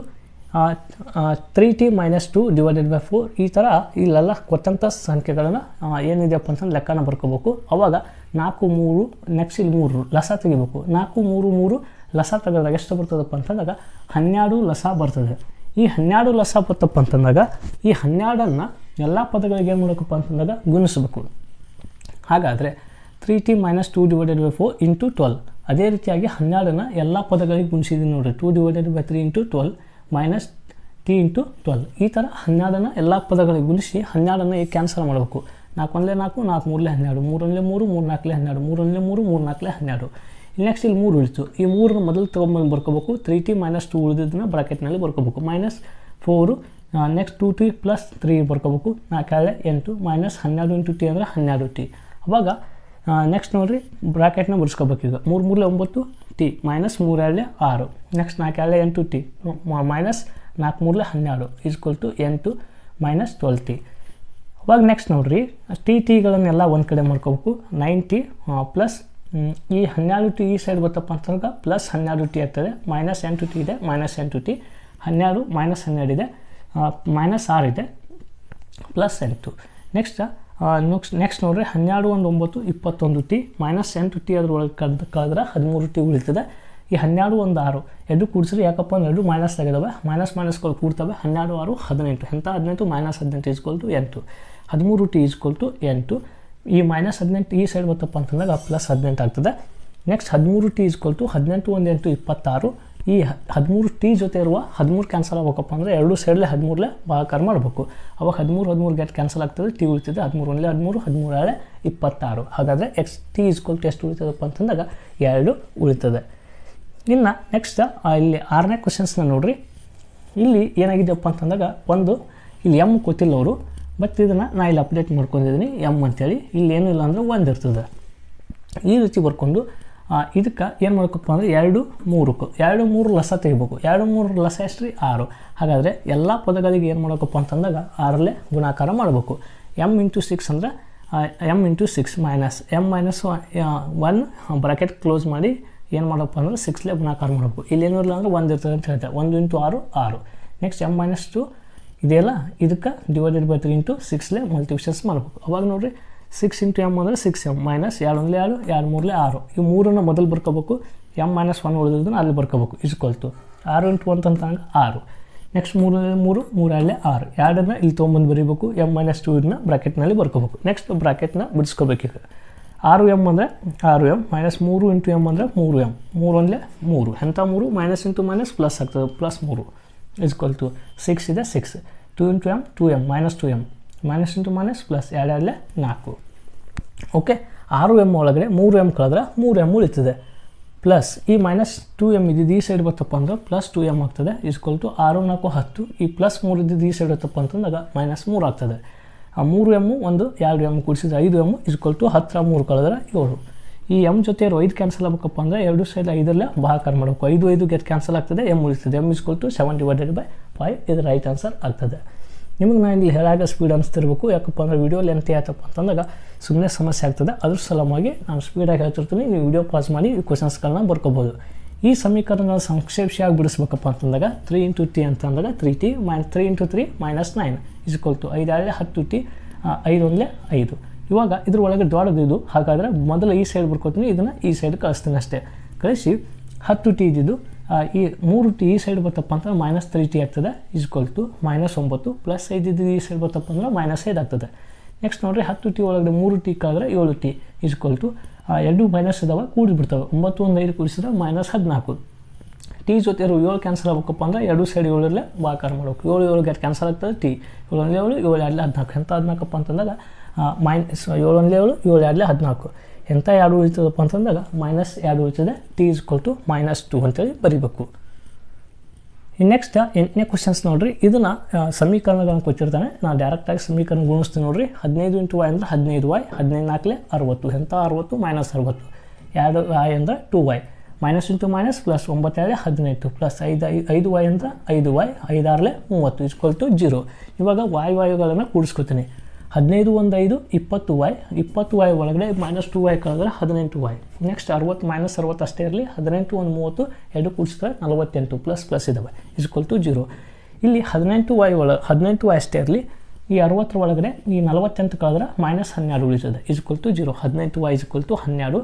three t minus two divided by four ಈ ಥರ ಇಲ್ಲೆಲ್ಲ ಕೊಟ್ಟಂಥ ಸಂಖ್ಯೆಗಳನ್ನು ಏನಿದೆಯಪ್ಪ ಅಂತಂದ್ರೆ ಲೆಕ್ಕನ ಬರ್ಕೋಬೇಕು ಅವಾಗ ನಾಲ್ಕು ಮೂರು ನೆಕ್ಸ್ಟ್ ಇಲ್ಲಿ ಮೂರು ಲಸ ತೆಗಿಬೇಕು ನಾಲ್ಕು ಮೂರು ಮೂರು ಲಸ ತೆಗೆದಾಗ ಎಷ್ಟು ಬರ್ತದಪ್ಪ ಅಂತಂದಾಗ ಹನ್ನೆರಡು ಲಸ ಬರ್ತದೆ ಈ ಹನ್ನೆರಡು ಲಸ ಬರ್ತಪ್ಪ ಅಂತಂದಾಗ ಈ ಹನ್ನೆರಡನ್ನು ಎಲ್ಲ ಪದಗಳಿಗೆ ಏನು ಮಾಡಬೇಕಪ್ಪ ಅಂತಂದಾಗ ಗುಣಿಸ್ಬೇಕು ಹಾಗಾದರೆ three t minus two divided by four into twelve ಅದೇ ರೀತಿಯಾಗಿ ಹನ್ನೆರಡನ್ನ ಎಲ್ಲ ಪದಗಳಿಗೆ ಗುಣಿಸಿದ್ದೀನಿ ನೋಡಿರಿ two divided by three into twelve minus t into twelve ಈ ಥರ ಹನ್ನೆರಡನ್ನ ಎಲ್ಲ ಪದಗಳಿಗೆ ಗುಣಿಸಿ ಹನ್ನೆರಡನ್ನ ಈಗ ಕ್ಯಾನ್ಸಲ್ ಮಾಡಬೇಕು ನಾಲ್ಕು ಒಂದಲೇ ನಾಲ್ಕು ನಾಲ್ಕು ಮೂರಲೇ ಹನ್ನೆರಡು ಮೂರೊಂದಲೇ ಮೂರು ಮೂರು ನಾಲ್ಕಲೇ ಹನ್ನೆರಡು ಮೂರೊಂದಲೇ ಮೂರು ಮೂರು ನಾಲ್ಕಲೇ ಹನ್ನೆರಡು ಇಲ್ಲಿ ನೆಕ್ಸ್ಟ್ ಇಲ್ಲಿ ಮೂರು ಉಳಿತು ಈ ಮೂರನ್ನ ಮೊದಲು ತೊಗೊಂಬಂದು ಬರ್ಕೋಬೇಕು ತ್ರೀ ಟಿ ಮೈನಸ್ ಟು ಉಳಿದಿದ್ದನ್ನ ಬ್ರಾಕೆಟ್ನಲ್ಲಿ ಬರ್ಕೋಬೇಕು minus four next two t plus three ಬರ್ಕೋಬೇಕು ನಾಲ್ಕಾಳೆ ಎಂಟು ಮೈನಸ್ ಹನ್ನೆರಡು ಇಂಟು ಟಿ ಅಂದರೆ ಹನ್ನೆರಡು ಟಿ ಅವಾಗ ನೆಕ್ಸ್ಟ್ ನೋಡಿರಿ ಬ್ರಾಕೆಟ್ನ ಬಿಡಿಸ್ಕೋಬೇಕು ಈಗ ಮೂರು ಮೂರಲೆ ಒಂಬತ್ತು ಟಿ ಮೈನಸ್ ಮೂರು ಎರಡಲೆ ಆರು ನೆಕ್ಸ್ಟ್ ನಾಲ್ಕು ಎರಡಲೆ ಎಂಟು ಟಿ ಮೈನಸ್ ನಾಲ್ಕು ಮೂರಲೆ ಹನ್ನೆರಡು ಈಸ್ಕೊಲ್ ಟು ಎಂಟು ಮೈನಸ್ ಟ್ವೆಲ್ ಟಿ ಅವಾಗ ನೆಕ್ಸ್ಟ್ ನೋಡಿರಿ ಟಿ ಟಿಗಳನ್ನೆಲ್ಲ ಒಂದು ಕಡೆ ಮಾಡ್ಕೋಬೇಕು ನೈನ್ ಟಿ ಪ್ಲಸ್ ಈ ಹನ್ನೆರಡು ಟಿ ಈ ಸೈಡ್ ಬರ್ತಪ್ಪ ಅಂತಂದ್ರೆ ಪ್ಲಸ್ ಹನ್ನೆರಡು ಟಿ ಆಗ್ತದೆ ಮೈನಸ್ ಎಂಟು ಟಿ ಇದೆ ಮೈನಸ್ ಎಂಟು ಟಿ ಹನ್ನೆರಡು ಮೈನಸ್ ಹನ್ನೆರಡು ಇದೆ ಮೈನಸ್ ಆರು ಇದೆ ಪ್ಲಸ್ ಎಂಟು ನೆಕ್ಸ್ಟ್ ನೆಕ್ಸ್ಟ್ ನೆಕ್ಸ್ಟ್ ನೋಡಿರಿ ಹನ್ನೆರಡು ಒಂದು ಒಂಬತ್ತು ಇಪ್ಪತ್ತೊಂದು ಟಿ ಮೈನಸ್ ಎಂಟು ಟಿ ಅದ್ರೊಳಗೆ ಕಳೆದ ಕಳೆದ್ರೆ ಹದಿಮೂರು ಟಿ ಉಳಿತದೆ ಈ ಹನ್ನೆರಡು ಒಂದು ಆರು ಎರಡು ಕೂಡಿಸ್ರಿ ಯಾಕಪ್ಪ ಅಂದ್ರೆ ಎರಡು ಮೈನಸ್ ತೆಗೆದವೆ ಮೈನಸ್ ಮೈನಸ್ಗಳು ಕೂಡ್ತವೆ ಹನ್ನೆರಡು ಆರು ಹದಿನೆಂಟು ಎಂಥ ಹದಿನೆಂಟು ಮೈನಸ್ ಹದಿನೆಂಟು ಈಸ್ಕೊಲ್ ಟು ಎಂಟು ಹದಿಮೂರು ಟಿ ಈಸ್ಕೊಲ್ ಟು ಎಂಟು ಈ ಮೈನಸ್ ಹದಿನೆಂಟು ಈ ಸೈಡ್ ಬರ್ತಪ್ಪ ಅಂತಂದಾಗ ಪ್ಲಸ್ ಹದಿನೆಂಟು ಆಗ್ತದೆ ನೆಕ್ಸ್ಟ್ ಹದಿಮೂರು ಟಿ ಈಸ್ಕೊಲ್ ಟು ಹದಿನೆಂಟು ಒಂದು ಎಂಟು ಇಪ್ಪತ್ತಾರು ಈ ಹದಿಮೂರು ಟಿ ಜೊತೆ ಇರುವ ಹದಿಮೂರು ಕ್ಯಾನ್ಸಲ್ ಆಗ್ಬೇಕಪ್ಪ ಅಂದರೆ ಎರಡು ಸೈಡ್ಲೆ ಹದಿಮೂರಲೆ ಭಾಗಾಕಾರ ಮಾಡಬೇಕು ಅವಾಗ ಹದಿಮೂರು ಹದಿಮೂರು ಗೆಟ್ ಕ್ಯಾನ್ಸಲ್ ಆಗ್ತದೆ ಟಿ ಉಳಿತದೆ ಹದಿಮೂರು ಒಂದಲೇ ಹದಿಮೂರು ಹದಿಮೂರು ಏಳೆ ಇಪ್ಪತ್ತಾರು ಹಾಗಾದರೆ ಎಕ್ಸ್ ಟಿ ಇಸ್ಕೊಲ್ ಟು ಎಷ್ಟು ಉಳಿತದಪ್ಪ ಅಂತಂದಾಗ ಎರಡು ಉಳಿತದೆ ಇನ್ನು ನೆಕ್ಸ್ಟ್ ಇಲ್ಲಿ ಆರನೇ ಕ್ವಶನ್ಸ್ನ ನೋಡ್ರಿ ಇಲ್ಲಿ ಏನಾಗಿದೆಯಪ್ಪ ಅಂತಂದಾಗ ಒಂದು ಇಲ್ಲಿ ಎಮ್ ಗೊತ್ತಿಲ್ಲ ಅವರು ಬಟ್ ಇದನ್ನು ನಾ ಇಲ್ಲಿ ಅಪ್ಡೇಟ್ ಮಾಡ್ಕೊಂಡಿದ್ದೀನಿ ಎಮ್ ಅಂತೇಳಿ ಇಲ್ಲಿ ಏನೂ ಇಲ್ಲ ಅಂದರೆ ಒಂದು ಇರ್ತದೆ ಈ ರೀತಿ ಬರ್ಕೊಂಡು ಇದಕ್ಕೆ ಏನು ಮಾಡ್ಬೇಕಪ್ಪ ಅಂದರೆ ಎರಡು ಮೂರಕ್ಕೂ ಎರಡು ಮೂರು ಲಸ ತೆಗಿಬೇಕು ಎರಡು ಮೂರು ಲಸ ಎಷ್ಟು ರೀ ಆರು ಹಾಗಾದರೆ ಎಲ್ಲ ಪದಗಳಿಗೆ ಏನು ಮಾಡಬೇಕಪ್ಪ ಅಂತಂದಾಗ ಆರಲ್ಲೇ ಗುಣಾಕಾರ ಮಾಡಬೇಕು ಎಮ್ ಇಂಟು ಸಿಕ್ಸ್ ಅಂದರೆ m into six minus m minus one bracket close ಮಾಡಿ ಏನು ಮಾಡಪ್ಪ ಅಂದರೆ ಸಿಕ್ಸ್ಲೇ ಗುಣಾಕಾರ ಮಾಡಬೇಕು ಇಲ್ಲೇನೂ ಇಲ್ಲ ಅಂದರೆ ಒಂದು ಇರ್ತದೆ ಅಂತ ಹೇಳ್ತಾರೆ ಒಂದು ಇಂಟು ಆರು ಆರು ನೆಕ್ಸ್ಟ್ ಎಮ್ ಮೈನಸ್ ಟು ಇದೆಯಲ್ಲ ಇದಕ್ಕೆ ಡಿವೈಡೆಡ್ ಬೈ ತ್ರೀ ಇಂಟು ಸಿಕ್ಸ್ಲೇ ಮಲ್ಟಿಪ್ಷನ್ಸ್ ಮಾಡಬೇಕು ಅವಾಗ ನೋಡಿರಿ ಸಿಕ್ಸ್ ಇಂಟು ಎಮ್ ಅಂದರೆ ಸಿಕ್ಸ್ ಎಮ್ ಮೈನಸ್ ಎರಡು ಒಂದಲೇ ಎರಡು ಎರಡು ಮೂರಲೇ ಆರು ಈ ಮೂರನ್ನು ಮೊದಲು ಬರ್ಕೋಬೇಕು ಎಮ್ ಮೈನಸ್ ಒನ್ ಉಳಿದಿದ್ದನ್ನು ಅಲ್ಲಿ ಬರ್ಕೋಬೇಕು ಇಸ್ಕೊಳ್ತು ಆರು ಇಂಟು ಅಂತಂತಂಗೆ ಆರು ನೆಕ್ಸ್ಟ್ ಮೂರು ಮೂರು ಮೂರಲ್ಲೇ ಆರು ಎರಡನ್ನ ಇಲ್ಲಿ ತೊಗೊಂಬಂದು ಬರೀಬೇಕು ಎಮ್ ಮೈನಸ್ ಟು ಇದನ್ನ ಬ್ರಾಕೆಟ್ನಲ್ಲಿ ಬರ್ಕೋಬೇಕು ನೆಕ್ಸ್ಟ್ ಬ್ರಾಕೆಟ್ನ ಬಿಡಿಸ್ಕೋಬೇಕೀಗ ಆರು ಎಮ್ ಅಂದರೆ ಆರು ಎಮ್ ಮೈನಸ್ ಮೂರು ಇಂಟು ಎಮ್ ಅಂದರೆ ಮೂರು ಎಮ್ ಮೂರು ಒಂದಲೇ ಮೂರು ಎಂಥ ಮೂರು ಮೈನಸ್ ಇಂಟು ಮೈನಸ್ ಪ್ಲಸ್ ಆಗ್ತದೆ ಪ್ಲಸ್ ಮೂರು ಇಸ್ಕೊಲ್ ಟು ಸಿಕ್ಸ್ ಇದೆ six two into m two m minus two m minus into minus plus ಎರಡಲ್ಲೇ ನಾಲ್ಕು ಓಕೆ ಆರು ಎಮ್ ಒಳಗಡೆ ಮೂರು ಎಮ್ ಕಳೆದ್ರೆ ಮೂರು ಎಮ್ ಉಳಿತದೆ ಪ್ಲಸ್ ಈ ಮೈನಸ್ ಟು ಎಮ್ ಇದ್ದಿದ್ದು ಈ ಸೈಡ್ ಬರ್ತಪ್ಪ ಅಂದ್ರೆ ಪ್ಲಸ್ ಟು ಎಮ್ ಆಗ್ತದೆ ಇಸ್ಕೊಲ್ ಟು ಆರು ನಾಲ್ಕು ಹತ್ತು ಈ ಪ್ಲಸ್ ಮೂರು ಇದ್ದಿದ್ದು ಈ ಸೈಡ್ ಬರ್ತಪ್ಪ ಅಂತಂದಾಗ ಮೈನಸ್ ಮೂರು ಆಗ್ತದೆ ಆ ಮೂರು ಎಮ್ಮು ಒಂದು ಎರಡು ಎಮ್ ಕೂಡಿಸಿದ್ರೆ ಐದು ಎಮ್ಮು ಇಸ್ಕೊಲ್ ಟು ಹತ್ತರ ಮೂರು ಕಳೆದ್ರೆ ಏಳು ಈ ಎಮ್ ಜೊತೆ ಇರೋ ಐದು ಕ್ಯಾನ್ಸಲ್ ಆಗಬೇಕಪ್ಪ ಅಂದರೆ ಎರಡು ಸೈಡ್ ಐದರಲ್ಲೇ ಭಾಗಾಕಾರ ಮಾಡಬೇಕು ಐದು ಐದು ಗೆಟ್ ಕ್ಯಾನ್ಸಲ್ ಆಗ್ತದೆ ಎಮ್ ಉಳಿಸ್ತದೆ m is equal to seven divided by five ಇದು ರೈಟ್ ಆನ್ಸರ್ ಆಗ್ತದೆ ನಿಮಗೆ ನಾನು ಇಲ್ಲಿ ಹೇಳಾಗ ಸ್ಪೀಡ್ ಅನಿಸ್ತಿರ್ಬೇಕು ಯಾಕಪ್ಪ ಅಂದರೆ ವಿಡಿಯೋ ಲೆಂತ್ ಆಯ್ತಪ್ಪ ಅಂತಂದಾಗ ಸುಮ್ಮನೆ ಸಮಸ್ಯೆ ಆಗ್ತದೆ ಅದ್ರ ಸಲುವಾಗಿ ನಾನು ಸ್ಪೀಡಾಗಿ ಹೇಳ್ತಿರ್ತೀನಿ ನೀವು ವಿಡಿಯೋ ಪಾಸ್ ಮಾಡಿ ಈ ಕ್ವಶನ್ಸ್ಗಳನ್ನ ಬರ್ಕೋಬೋದು ಈ ಸಮೀಕರಣಗಳ ಸಂಕ್ಷೇಪಿಸಿಯಾಗಿ ಬಿಡಿಸ್ಬೇಕಪ್ಪ ಅಂತಂದಾಗ ತ್ರೀ ಇಂಟು ಟಿ ಅಂತಂದಾಗ three t minus three into three minus nine is equal to ಐದು ಎರಡೇ ಹತ್ತು ಟಿ ಐದು ಒಂದಲೇ ಐದು ಇವಾಗ ಇದ್ರ ಒಳಗೆ ದೊಡ್ಡದು ಇದು ಹಾಗಾದರೆ ಮೊದಲು ಈ ಸೈಡ್ ಬರ್ಕೋತೀನಿ ಇದನ್ನು ಈ ಸೈಡ್ ಕಳಿಸ್ತೀನಿ ಅಷ್ಟೇ ಕಳಿಸಿ ಹತ್ತು ಟಿ ಇದ್ದಿದ್ದು ಈ ಮೂರು ಟಿ ಈ ಸೈಡ್ ಬರ್ತಪ್ಪ ಅಂತಂದ್ರೆ ಮೈನಸ್ ತ್ರೀ ಟಿ ಆಗ್ತದೆ ಇಸ್ಕೊಲ್ ಟು ಮೈನಸ್ ಒಂಬತ್ತು ಪ್ಲಸ್ ಐದು ಇದ್ದಿದ್ದು ಈ ಸೈಡ್ ಬರ್ತಪ್ಪ ಅಂದ್ರೆ ಮೈನಸ್ ಐದು ಆಗ್ತದೆ ನೆಕ್ಸ್ಟ್ ನೋಡಿರಿ ಹತ್ತು ಟಿ ಒಳಗಡೆ ಮೂರು ಟಿ ಕಳೆದ್ರೆ ಏಳು ಟಿ ಇಸ್ಕೊಲ್ ಟು ಎರಡು ಮೈನಸ್ ಇದಾವೆ ಕೂಡಿಬಿಡ್ತವೆ ಒಂಬತ್ತು ಒಂದು ಐದು ಕೂಡಿಸಿದ್ರೆ ಮೈನಸ್ ಹದಿನಾಲ್ಕು ಟಿ ಜೊತೆ ಇರೋ ಏಳು ಕ್ಯಾನ್ಸಲ್ ಆಗಬೇಕಪ್ಪ ಅಂದರೆ ಎರಡು ಸೈಡ್ ಏಳರಲ್ಲೇ ಭಾಗಾಕಾರ ಮಾಡಬೇಕು ಏಳು ಏಳು ಗೆಟ್ ಕ್ಯಾನ್ಸಲ್ ಆಗ್ತದೆ ಟಿ ಏಳು ಒಂದೇ ಏಳು ಏಳು ಎರಡಲೇ ಹದಿನಾಲ್ಕು ಎಂಥ ಹದಿನಾಲ್ಕಪ್ಪ ಅಂತಂದಾಗ ಮೈನಸ್ ಏಳು ಒಂದೇ ಏಳು ಏಳು ಎರಡಲೇ ಹದಿನಾಲ್ಕು ಎಂಥ ಎರಡು ಉಳಿತದಪ್ಪ ಅಂತಂದಾಗ ಮೈನಸ್ ಎರಡು ಉಳಿತದೆ t is equal to minus two ಅಂತೇಳಿ ಬರೀಬೇಕು ನೆಕ್ಸ್ಟ್ ಎಂಟನೇ ಕ್ವಶನ್ಸ್ ನೋಡಿರಿ ಇದನ್ನು ಸಮೀಕರಣಗಳನ್ನು ಕೊಟ್ಟಿರ್ತಾನೆ ನಾನು ಡೈರೆಕ್ಟಾಗಿ ಸಮೀಕರಣ ಗುಣಿಸ್ತೀನಿ ನೋಡಿರಿ ಹದಿನೈದು ಇಂಟು ವೈ ಅಂದರೆ ಹದಿನೈದು ವೈ ಹದಿನೈದು ನಾಲ್ಕಲೆ ಅರವತ್ತು ಎಂಥ ಅರವತ್ತು ಮೈನಸ್ ಅರವತ್ತು ಎರಡು ವೈ ಅಂದರೆ two y minus into minus plus ಒಂಬತ್ತೆರಡು ಹದಿನೆಂಟು ಪ್ಲಸ್ ಐದು ಐದು ಐದು ವೈ ಅಂದರೆ ಐದು ವೈ ಐದಾರಲೆ ಮೂವತ್ತು ಇಸ್ಕೊಲ್ ಟು ಜೀರೋ ಇವಾಗ ವಾಯು ವಾಯುಗಳನ್ನು ಕೂಡಿಸ್ಕೊತೀನಿ ಹದಿನೈದು ಒಂದು ಐದು ಇಪ್ಪತ್ತು ವೈ ಇಪ್ಪತ್ತು ವೈ ಒಳಗಡೆ ಮೈನಸ್ ಟು ವೈ ಕಳೆದ್ರೆ ಹದಿನೆಂಟು ವೈ ನೆಕ್ಸ್ಟ್ ಅರವತ್ತು ಮೈನಸ್ ಅರವತ್ತು ಅಷ್ಟೇ ಇರಲಿ ಹದಿನೆಂಟು ಒಂದು ಮೂವತ್ತು ಎರಡು ಕೂಡಿಸಿದ್ರೆ ನಲವತ್ತೆಂಟು ಪ್ಲಸ್ ಪ್ಲಸ್ ಇದ್ದಾವೆ ಇಸ್ಕೊಲ್ ಟು ಜೀರೋ ಇಲ್ಲಿ ಹದಿನೆಂಟು ವೈ ಒಳ ಹದಿನೆಂಟು ವೈ ಅಷ್ಟೇ ಇರಲಿ ಈ ಅರವತ್ತರ ಒಳಗಡೆ ಈ ನಲವತ್ತೆಂಟು ಕಳೆದ್ರೆ ಮೈನಸ್ ಹನ್ನೆರಡು ಉಳಿತದೆ ಇಸ್ಕೊಲ್ ಟು ಜೀರೋ ಹದಿನೆಂಟು ವೈ ಇಸ್ಕೊಲ್ ಟು ಹನ್ನೆರಡು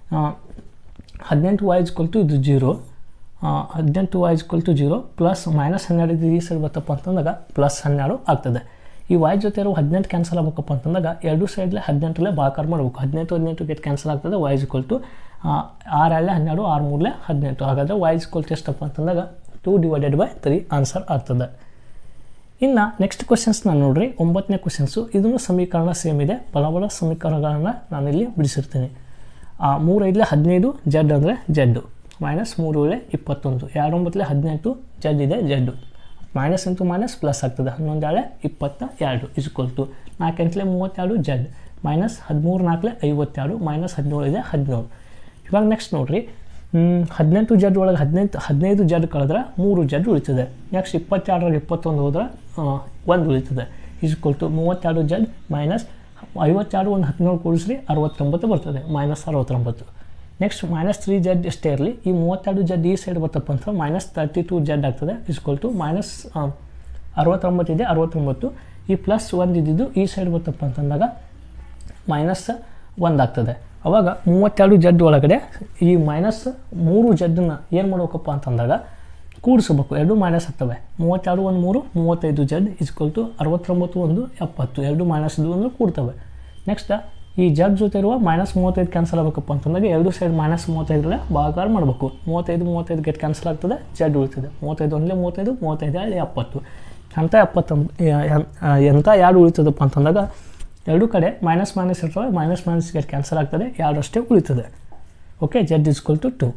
ಹದಿನೆಂಟು ವೈ ಇಸ್ಕೊಲ್ ಟು ಇದು ಜೀರೋ ಹದಿನೆಂಟು y is equal to zero plus minus ಹನ್ನೆರಡು ಇದು ಈ ಸೈಡ್ ಬರ್ತಪ್ಪ ಅಂತಂದಾಗ ಪ್ಲಸ್ ಹನ್ನೆರಡು ಆಗ್ತದೆ ಈ ವೈ ಜೊತೆ ಇರೋ ಹದಿನೆಂಟು ಕ್ಯಾನ್ಸಲ್ ಆಗಬೇಕಪ್ಪ ಅಂತಂದಾಗ ಎರಡು ಸೈಡ್ಲೆ ಹದಿನೆಂಟರಲ್ಲೇ ಭಾಗಾಕಾರ ಮಾಡಬೇಕು ಹದಿನೆಂಟು ಹದಿನೆಂಟು ಗೆಟ್ ಕ್ಯಾನ್ಸಲ್ ಆಗ್ತದೆ ವೈ ಇಸ್ಕೊಲ್ ಟು ಆರು ಎರಡಲೆ ಹನ್ನೆರಡು ಆರು ಮೂರಲೆ ಹದಿನೆಂಟು ಹಾಗಾದರೆ ವೈ ಇಸ್ಕೊಲ್ ಟು ಎಷ್ಟಪ್ಪ ಅಂತಂದಾಗ two divided by three answer ಆಗ್ತದೆ ಇನ್ನು ನೆಕ್ಸ್ಟ್ ಕ್ವಶನ್ಸ್ನ ನೋಡಿರಿ ಒಂಬತ್ತನೇ ಕ್ವಶನ್ಸು ಇದನ್ನು ಸಮೀಕರಣ ಸೇಮ್ ಇದೆ ಬಲ ಬಲ ಸಮೀಕರಣಗಳನ್ನು ನಾನಿಲ್ಲಿ ಬಿಡಿಸಿರ್ತೀನಿ ಮೂರು ಐದಲೆ ಹದಿನೈದು ಜಡ್ ಅಂದರೆ ಜಡ್ಡು ಮೈನಸ್ ಮೂರು ಏಳೆ ಇಪ್ಪತ್ತೊಂದು ಎರಡು ಒಂಬತ್ತಲೆ ಹದಿನೆಂಟು ಜಡ್ ಇದೆ z minus into minus plus ಆಗ್ತದೆ ಹನ್ನೊಂದು ಏಳೆ ಇಪ್ಪತ್ತ ಎರಡು ಇಸ್ಕೊಲ್ ಟು ನಾಲ್ಕೆಂಟಲೆ ಮೂವತ್ತೆರಡು ಜಡ್ ಮೈನಸ್ ಹದಿಮೂರು ನಾಲ್ಕಲೆ ಐವತ್ತೆರಡು ಮೈನಸ್ ಹದಿನೇಳು ಇದೆ ಹದಿನೇಳು ಇವಾಗ ನೆಕ್ಸ್ಟ್ ನೋಡಿರಿ ಹದಿನೆಂಟು ಜಡ್ ಒಳಗೆ ಹದಿನೆಂಟು ಹದಿನೈದು ಜಡ್ ಕಳೆದ್ರೆ ಮೂರು ಜಡ್ ಉಳಿತದೆ ನೆಕ್ಸ್ಟ್ ಇಪ್ಪತ್ತೆರಡರಾಗ ಇಪ್ಪತ್ತೊಂದು ಹೋದ್ರೆ ಒಂದು ಉಳಿತದೆ ಈಸ್ಕೊಲ್ ಟು ಮೂವತ್ತೆರಡು ಜಡ್ ಮೈನಸ್ ಐವತ್ತೆರಡು ಒಂದು ಹದಿನೇಳು ಕೂಡಿಸ್ರಿ ಅರವತ್ತೊಂಬತ್ತು ಬರ್ತದೆ ಮೈನಸ್ ಅರವತ್ತೊಂಬತ್ತು ನೆಕ್ಸ್ಟ್ ಮೈನಸ್ ತ್ರೀ ಜಡ್ ಎಷ್ಟೇ ಇರಲಿ ಈ ಮೂವತ್ತೆರಡು ಜಡ್ ಈ ಸೈಡ್ ಬರ್ತಪ್ಪ ಅಂತ ಮೈನಸ್ ತರ್ಟಿ ಟು ಜಡ್ ಆಗ್ತದೆ ಇಸ್ಕೊಲ್ ಟು ಮೈನಸ್ ಅರವತ್ತೊಂಬತ್ತು ಇದೆ ಅರವತ್ತೊಂಬತ್ತು ಈ ಪ್ಲಸ್ ಒಂದು ಇದ್ದಿದ್ದು ಈ ಸೈಡ್ ಬರ್ತಪ್ಪ ಅಂತಂದಾಗ ಮೈನಸ್ ಒಂದು ಆಗ್ತದೆ ಅವಾಗ ಮೂವತ್ತೆರಡು ಜಡ್ ಒಳಗಡೆ ಈ ಮೈನಸ್ ಮೂರು ಜಡ್ಡನ್ನ ಏನು ಮಾಡ್ಬೇಕಪ್ಪ ಅಂತಂದಾಗ ಕೂಡಿಸ್ಬೇಕು ಎರಡು ಮೈನಸ್ ಆಗ್ತವೆ ಮೂವತ್ತೆರಡು ಒಂದು ಮೂರು ಮೂವತ್ತೈದು ಜಡ್ ಇಸ್ಕೊಲ್ ಟು ಅರವತ್ತೊಂಬತ್ತು ಒಂದು ಎಪ್ಪತ್ತು ಎರಡು ಮೈನಸ್ ಇದು ಒಂದು ಕೂಡ್ತವೆ ನೆಕ್ಸ್ಟ್ ಈ ಜಡ್ ಜೊತೆ ಇರುವ ಮೈನಸ್ ಮೂವತ್ತೈದು ಕ್ಯಾನ್ಸಲ್ ಆಗಬೇಕಪ್ಪ ಅಂತಂದಾಗ ಎರಡು ಸೈಡ್ ಮೈನಸ್ ಮೂವತ್ತೈದರಲ್ಲೇ ಭಾಗಾಕಾರ ಮಾಡಬೇಕು ಮೂವತ್ತೈದು ಮೂವತ್ತೈದು ಗೆಟ್ ಕ್ಯಾನ್ಸಲ್ ಆಗ್ತದೆ ಜಡ್ ಉಳಿತದೆ ಮೂವತ್ತೈದು ಒಂದಲೇ ಮೂವತ್ತೈದು ಮೂವತ್ತೈದು ಎರಡು ಎಪ್ಪತ್ತು ಅಂಥ ಎಪ್ಪತ್ತೊಂಬ ಎಂಥ ಎರಡು ಉಳಿತದಪ್ಪ ಅಂತಂದಾಗ ಎರಡು ಕಡೆ ಮೈನಸ್ ಮೈನಸ್ ಇರ್ತವೆ ಮೈನಸ್ ಮೈನಸ್ ಗೆಟ್ ಕ್ಯಾನ್ಸಲ್ ಆಗ್ತದೆ ಎರಡು ಅಷ್ಟೇ ಉಳಿತದೆ okay z is equal to two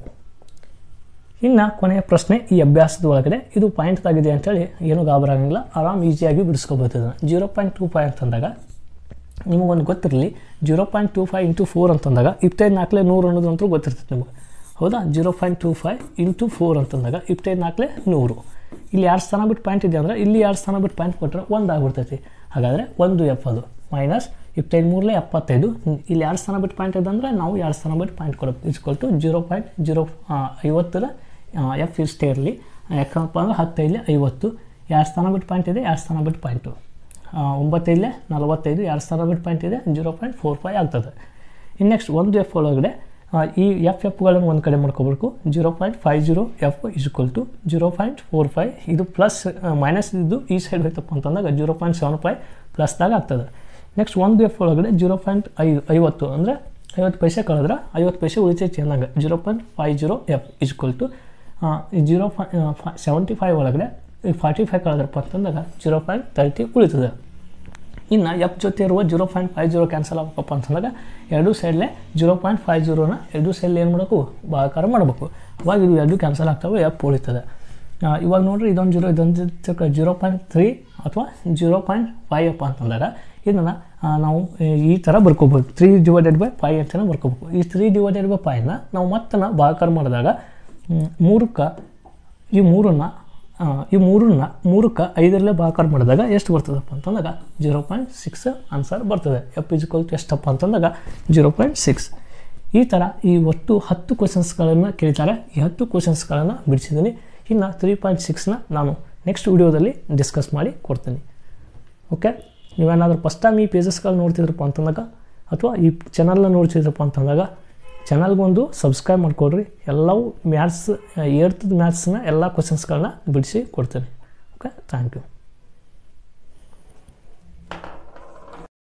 ಇನ್ನು ಕೊನೆಯ ಪ್ರಶ್ನೆ ಈ ಅಭ್ಯಾಸದ ಒಳಗಡೆ ಇದು ಪಾಯಿಂಟ್ದಾಗಿದೆ ಅಂತೇಳಿ ಏನೂ ಗಾಬರಾಗಂಗಿಲ್ಲ ಆರಾಮ್ ಈಸಿಯಾಗಿ ಬಿಡಿಸ್ಕೋಬೋದು ಇದನ್ನು ಜೀರೋ ಪಾಯಿಂಟ್ ಟೂ ಫೈವ್ ಅಂತಂದಾಗ ನಿಮಗೊಂದು ಗೊತ್ತಿರಲಿ zero point two five into four ಅಂತಂದಾಗ ಇಪ್ಪತ್ತೈದು ನಾಲ್ಕಲೆ ನೂರು ಅನ್ನೋದು ಅಂತೂ ಗೊತ್ತಿರ್ತೈತೆ ನಿಮಗೆ ಹೌದಾ zero point two five into four ಅಂತಂದಾಗ ಇಪ್ಪತ್ತೈದು ನಾಲ್ಕಲೆ ನೂರು ಇಲ್ಲಿ ಎರಡು ಸ್ಥಾನ ಬಿಟ್ಟು ಪಾಯಿಂಟ್ ಇದೆ ಅಂದರೆ ಇಲ್ಲಿ ಎರಡು ಸ್ಥಾನ ಬಿಟ್ಟು ಪಾಯಿಂಟ್ ಕೊಟ್ಟರೆ ಒಂದು ಆಗ್ಬಿಡ್ತೈತಿ ಹಾಗಾದರೆ ಒಂದು ಎಫ್ ಅದು ಮೈನಸ್ ಇಪ್ಪತ್ತೈದು ಮೂರಲೆ ಎಪ್ಪತ್ತೈದು ಇಲ್ಲಿ ಎರಡು ಸ್ಥಾನ ಬಿಟ್ಟು ಪಾಯಿಂಟ್ ಇದೆ ಅಂದರೆ ನಾವು ಎರಡು ಸ್ಥಾನ ಬಿಟ್ಟು ಪಾಯಿಂಟ್ ಕೊಡಬೇಕು is equal to zero point zero ಐವತ್ತರ ಎಫ್ ಇಷ್ಟೇ ಇರಲಿ ಯಾಕಪ್ಪ ಅಂದ್ರೆ ಹತ್ತೈದಲೆ ಐವತ್ತು ಎರಡು ಸ್ಥಾನ ಬಿಟ್ಟು ಪಾಯಿಂಟ್ ಇದೆ ಎರಡು ಸ್ಥಾನ ಬಿಟ್ಟು ಪಾಯಿಂಟು ಒಂಬತ್ತೈದಲೆ ನಲವತ್ತೈದು ಎರಡು ಸ್ಥಾನ ಬಿಟ್ಟು ಪಾಯಿಂಟ್ ಇದೆ ಜೀರೋ ಪಾಯಿಂಟ್ ಫೋರ್ ಫೈವ್ ಆಗ್ತದೆ ಇನ್ನು ನೆಕ್ಸ್ಟ್ ಒಂದು ಎಫ್ ಒಳಗಡೆ ಈ ಎಫ್ ಎಫ್ಗಳನ್ನು ಒಂದು ಕಡೆ ಮಾಡ್ಕೋಬೇಕು zero point five zero f is equal to zero point four five ಇದು ಪ್ಲಸ್ ಮೈನಸ್ ಇದ್ದು ಈ ಸೈಡ್ ಹೋಯ್ತಪ್ಪ ಅಂತಂದಾಗ ಜೀರೋ ಪಾಯಿಂಟ್ ಸೆವೆನ್ ಫೈವ್ ಪ್ಲಸ್ದಾಗ ಆಗ್ತದೆ ನೆಕ್ಸ್ಟ್ ಒಂದು ಎಫ್ ಒಳಗಡೆ ಜೀರೋ ಪಾಯಿಂಟ್ ಐದು ಐವತ್ತು ಅಂದರೆ ಐವತ್ತು ಪೈಸೆ ಕಳೆದ್ರೆ ಐವತ್ತು ಪೈಸೆ ಉಳಿತೈತೆ ಚೆನ್ನಾಗಿ zero point five zero f is equal to zero five seventy five ಒಳಗಡೆ ಫಾರ್ಟಿ ಫೈವ್ ಕಳೆದ್ರಪ್ಪ ಅಂತಂದಾಗ ಜೀರೋ ಪಾಯಿಂಟ್ ತರ್ಟಿ ಉಳಿತದೆ ಇನ್ನು ಎಫ್ ಜೊತೆ ಇರುವ zero point five zero cancel ಆಗಬೇಕಪ್ಪ ಅಂತಂದಾಗ ಎರಡು ಸೈಡ್ಲೆ ಜೀರೋ ಪಾಯಿಂಟ್ ಫೈವ್ ಜೀರೋನ ಎರಡು ಸೈಡ್ಲಿ ಏನು ಮಾಡಬೇಕು ಭಾಗಾಕಾರ ಮಾಡಬೇಕು ಅವಾಗ ಇದು ಎರಡು ಕ್ಯಾನ್ಸಲ್ ಆಗ್ತವೆ ಎಫ್ ಉಳಿತದೆ ಇವಾಗ ನೋಡ್ರಿ ಇದೊಂದು ಜೀರೋ ಇದೊಂದು ಜೀರೋ ಪಾಯಿಂಟ್ ತ್ರೀ ಅಥವಾ ಜೀರೋ ಪಾಯಿಂಟ್ ಫೈವ್ ಅಪ್ಪ ಅಂತಂದಾಗ ಇದನ್ನು ನಾವು ಈ ಥರ ಬರ್ಕೋಬೇಕು ತ್ರೀ ಡಿವೈಡೆಡ್ ಬೈ ಫೈವ್ ಅಂತಲೇ ಬರ್ಕೋಬೇಕು ಈ ತ್ರೀ ಡಿವೈಡೆಡ್ ಬೈ ಫೈವ್ನ ನಾವು ಮತ್ತೆ ಭಾಗಾಕಾರ ಮಾಡಿದಾಗ ಮೂರಕ್ಕೆ ಈ ಮೂರನ್ನು ಈ ಮೂರನ್ನ ಮೂರಕ್ಕೆ ಐದರಲ್ಲೇ ಭಾಗಾಕಾರ ಮಾಡಿದಾಗ ಎಷ್ಟು ಬರ್ತದಪ್ಪ ಅಂತಂದಾಗ ಜೀರೋ ಪಾಯಿಂಟ್ ಸಿಕ್ಸ್ ಆನ್ಸರ್ ಬರ್ತದೆ ಎಫ್ ಇಜ್ಕಲ್ ಟು ಎಷ್ಟಪ್ಪ ಅಂತಂದಾಗ ಜೀರೋ ಪಾಯಿಂಟ್ ಸಿಕ್ಸ್ ಈ ಥರ ಈ ಒಟ್ಟು ಹತ್ತು ಕ್ವಶನ್ಸ್ಗಳನ್ನು ಕೇಳ್ತಾರೆ ಈ ಹತ್ತು ಕ್ವಶನ್ಸ್ಗಳನ್ನು ಬಿಡಿಸಿದ್ದೀನಿ ಇನ್ನು ತ್ರೀ ಪಾಯಿಂಟ್ ಸಿಕ್ಸ್ನ ನಾನು ನೆಕ್ಸ್ಟ್ ವಿಡಿಯೋದಲ್ಲಿ ಡಿಸ್ಕಸ್ ಮಾಡಿ ಕೊಡ್ತೀನಿ ಓಕೆ ನೀವೇನಾದರೂ ಫಸ್ಟ್ ಟೈಮ್ ಈ ಪೇಜಸ್ಗಳು ನೋಡ್ತಿದ್ರಪ್ಪ ಅಂತಂದಾಗ ಅಥವಾ ಈ ಚಾನಲ್ನ ನೋಡ್ತಿದ್ರಪ್ಪ ಅಂತಂದಾಗ ಚಾನಲ್ಗೊಂದು ಸಬ್ಸ್ಕ್ರೈಬ್ ಮಾಡಿಕೊಡ್ರಿ ಎಲ್ಲವೂ ಮ್ಯಾಥ್ಸ್ ಏಳ್ತದ ಮ್ಯಾಥ್ಸ್ನ ಎಲ್ಲ ಕ್ವಶನ್ಸ್ಗಳನ್ನ ಬಿಡಿಸಿ ಕೊಡ್ತೀನಿ ಓಕೆ ಥ್ಯಾಂಕ್ ಯು